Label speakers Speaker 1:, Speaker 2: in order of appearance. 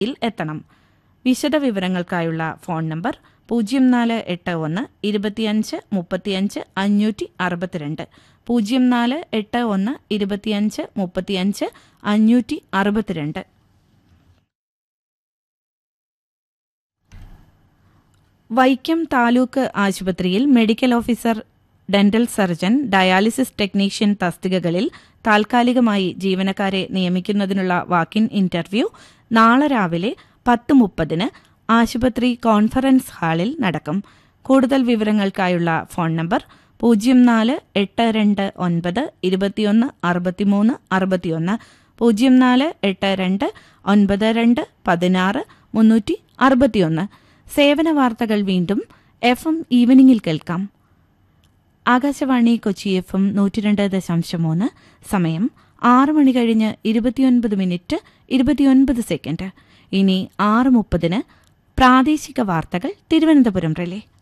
Speaker 1: യിൽ എത്തണം വിശദവിവരങ്ങൾക്കായുള്ള phone number പൂജ്യം നാല് എട്ട് ഒന്ന് ഇരുപത്തിയഞ്ച് മുപ്പത്തിയഞ്ച് അഞ്ഞൂറ്റി അറുപത്തിരണ്ട് പൂജ്യം നാല് എട്ട് ഒന്ന് ഇരുപത്തിയഞ്ച് മുപ്പത്തിയഞ്ച് അഞ്ഞൂറ്റി അറുപത്തിരണ്ട് വൈക്കം താലൂക്ക് ആശുപത്രിയിൽ medical officer dental surgeon dialysis technician തസ്തികകളിൽ താൽക്കാലികമായി ജീവനക്കാരെ നിയമിക്കുന്നതിനുള്ള വാക്കിൻ ഇന്റർവ്യൂ നാളെ രാവിലെ പത്ത് മുപ്പതിന് ആശുപത്രി കോൺഫറൻസ് ഹാളിൽ നടക്കും കൂടുതൽ വിവരങ്ങൾക്കായുള്ള ഫോൺ നമ്പർ പൂജ്യം നാല് എട്ട് രണ്ട് ഒൻപത് ഇരുപത്തിയൊന്ന് അറുപത്തിമൂന്ന് അറുപത്തിയൊന്ന് പൂജ്യം നാല് എട്ട് രണ്ട് ഒൻപത് രണ്ട് പതിനാറ് മുന്നൂറ്റി അറുപത്തിയൊന്ന് സേവന വാർത്തകൾ വീണ്ടും എഫ് എം ഈവനിങ്ങിൽ കേൾക്കാം ആകാശവാണി കൊച്ചി എഫ് എം നൂറ്റിരണ്ട് ദശാംശം മൂന്ന് സമയം ആറ് മണി കഴിഞ്ഞ് ഇരുപത്തിയൊൻപത് മിനിറ്റ് ഇരുപത്തിയൊൻപത് സെക്കൻഡ് ഇനി ആറ് മുപ്പതിന് പ്രാദേശിക വാർത്തകൾ തിരുവനന്തപുരം റിലേ